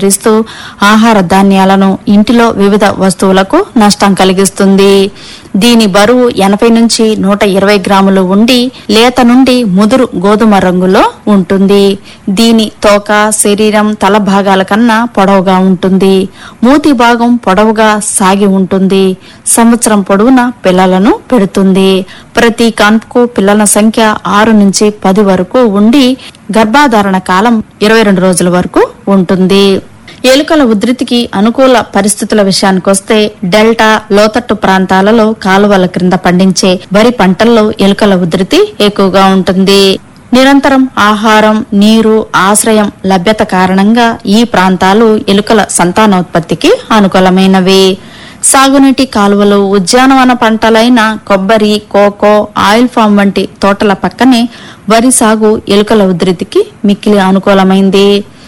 నియంత్రిస్తూ ఆహార ధాన్యాలను ఇంటిలో వివిధ వస్తువులకు నష్టం కలిగిస్తుంది దీని బరువు ఎనభై నుంచి నూట ఇరవై గ్రాములు ఉండి లేత నుండి ముదురు గోధుమ రంగులో ఉంటుంది దీని తోక శరీరం తల భాగాల కన్నా పొడవుగా ఉంటుంది మూతి భాగం పొడవుగా సాగి ఉంటుంది సంవత్సరం పొడవునా పిల్లలను పెడుతుంది ప్రతి కాన్పుకు పిల్లల సంఖ్య ఆరు నుంచి పది వరకు ఉండి గర్భాధారణ కాలం ఇరవై రెండు రోజుల వరకు ఉంటుంది ఎలుకల ఉధృతికి అనుకూల పరిస్థితుల విషయానికొస్తే డెల్టా లోతట్టు ప్రాంతాలలో కాలువల క్రింద పండించే వరి పంటల్లో ఎలుకల ఉధృతి ఎక్కువగా ఉంటుంది నిరంతరం ఆహారం నీరు ఆశ్రయం లభ్యత కారణంగా ఈ ప్రాంతాలు ఎలుకల సంతానోత్పత్తికి అనుకూలమైనవి సాగునీటి కాలువలు ఉద్యానవన పంటలైన కొబ్బరి కోకో ఆయిల్ ఫామ్ వంటి తోటల పక్కనే వరి సాగు ఎలుకల ఉధృతికి మిక్కిలి అనుకూలమైంది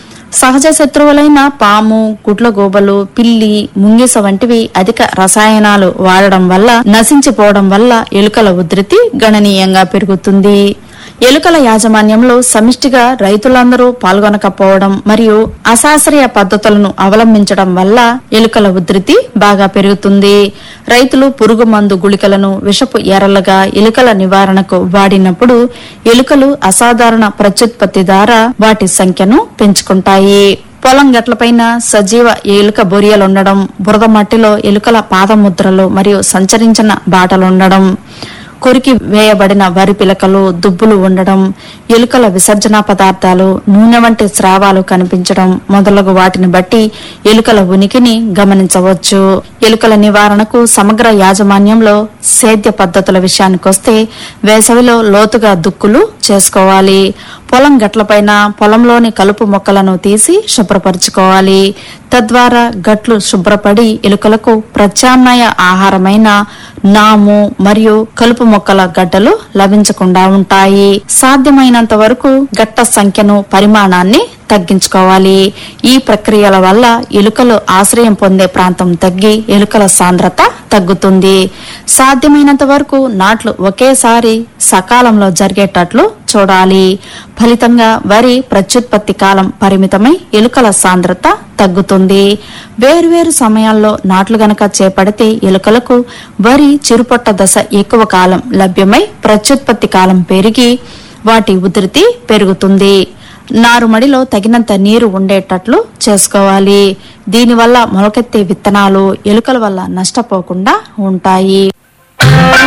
సహజ శత్రువులైన పాము గుడ్లగూబలు పిల్లి ముంగిస వంటివి అధిక రసాయనాలు వాడడం వల్ల నశించిపోవడం వల్ల ఎలుకల ఉధృతి గణనీయంగా పెరుగుతుంది ఎలుకల యాజమాన్యంలో సమిష్టిగా రైతులందరూ పాల్గొనకపోవడం మరియు అశాస్త్రీయ పద్ధతులను అవలంబించడం వల్ల ఎలుకల ఉధృతి బాగా పెరుగుతుంది రైతులు పురుగు మందు గుళికలను విషపు ఎరలుగా ఎలుకల నివారణకు వాడినప్పుడు ఎలుకలు అసాధారణ ప్రత్యుత్పత్తి ద్వారా వాటి సంఖ్యను పెంచుకుంటాయి పొలం గట్లపైన సజీవ ఎలుక బొరియలుండడం బురద మట్టిలో ఎలుకల పాదముద్రలు మరియు సంచరించిన బాటలుండడం కొరికి వేయబడిన వరి పిలకలు దుబ్బులు ఉండడం ఎలుకల విసర్జన పదార్థాలు నూనె వంటి స్రావాలు కనిపించడం మొదలగు వాటిని బట్టి ఎలుకల ఉనికిని గమనించవచ్చు ఎలుకల నివారణకు సమగ్ర యాజమాన్యంలో సేద్య పద్ధతుల విషయానికొస్తే వేసవిలో లోతుగా దుక్కులు చేసుకోవాలి పొలం గట్లపైన పొలంలోని కలుపు మొక్కలను తీసి శుభ్రపరచుకోవాలి తద్వారా గట్లు శుభ్రపడి ఎలుకలకు ప్రత్యామ్నాయ ఆహారమైన నాము మరియు కలుపు మొక్కల గడ్డలు లభించకుండా ఉంటాయి సాధ్యమైనంత వరకు గట్ట సంఖ్యను పరిమాణాన్ని తగ్గించుకోవాలి ఈ ప్రక్రియల వల్ల ఎలుకలు ఆశ్రయం పొందే ప్రాంతం తగ్గి ఎలుకల సాంద్రత తగ్గుతుంది సాధ్యమైనంత వరకు నాట్లు ఒకేసారి సకాలంలో జరిగేటట్లు చూడాలి ఫలితంగా వరి ప్రత్యుత్పత్తి కాలం పరిమితమై ఎలుకల సాంద్రత తగ్గుతుంది వేర్వేరు సమయాల్లో నాట్లు గనక చేపడితే ఎలుకలకు వరి చిరుపొట్ట దశ ఎక్కువ కాలం లభ్యమై ప్రత్యుత్పత్తి కాలం పెరిగి వాటి ఉధృతి పెరుగుతుంది నారుమడిలో తగినంత నీరు ఉండేటట్లు చేసుకోవాలి దీనివల్ల మొలకెత్తే విత్తనాలు ఎలుకల వల్ల నష్టపోకుండా ఉంటాయి